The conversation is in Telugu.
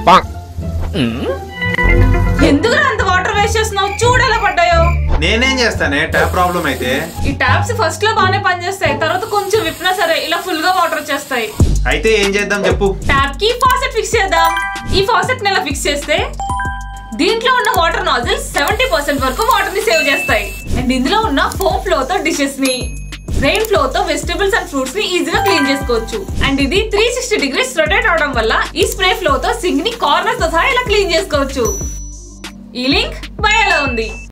ఎందుకు అంత వాటర్ వేస్ట్ చేస్తున్నావు చూడు ఎలా పడ్డాయో నేనేం చేస్తానే ట్యాప్ ప్రాబ్లం అయితే ఈ ట్యాప్స్ ఫస్ట్ లో బాగానే పనిచేస్తాయి తర్వాత కొంచెం విప్పినా సరే ఇలా ఫుల్ గా వాటర్ వచ్చేస్తాయి అయితే ఏం చేద్దాం చెప్పు ట్యాప్ కి ఫాసెట్ ఫిక్స్ చేద్దాం ఈ ఫాసెట్ ని ఇలా ఫిక్స్ చేస్తే దీంట్లో ఉన్న వాటర్ నాజిల్స్ సెవెంటీ పర్సెంట్ వరకు వాటర్ ని సేవ్ చేస్తాయి అండ్ ఇందులో ఉన్న ఫోమ్ ఫ్లో తో డిషెస్ ని రెయిన్ ఫ్లో తో వెజిటబుల్స్ అండ్ ఫ్రూట్స్ ని ఈజీగా క్లీన్ చేసుకోవచ్చు అండ్ ఇది త్రీ సిక్స్టీ డిగ్రీస్ రొటేట్ అవడం వల్ల ఈ స్ప్రే ఫ్లో తో సింక్ ని కార్నర్స్ తో సహా ఇలా క్లీన్ చేసుకోవచ్చు ఈ లింక్ బయోలో ఉంది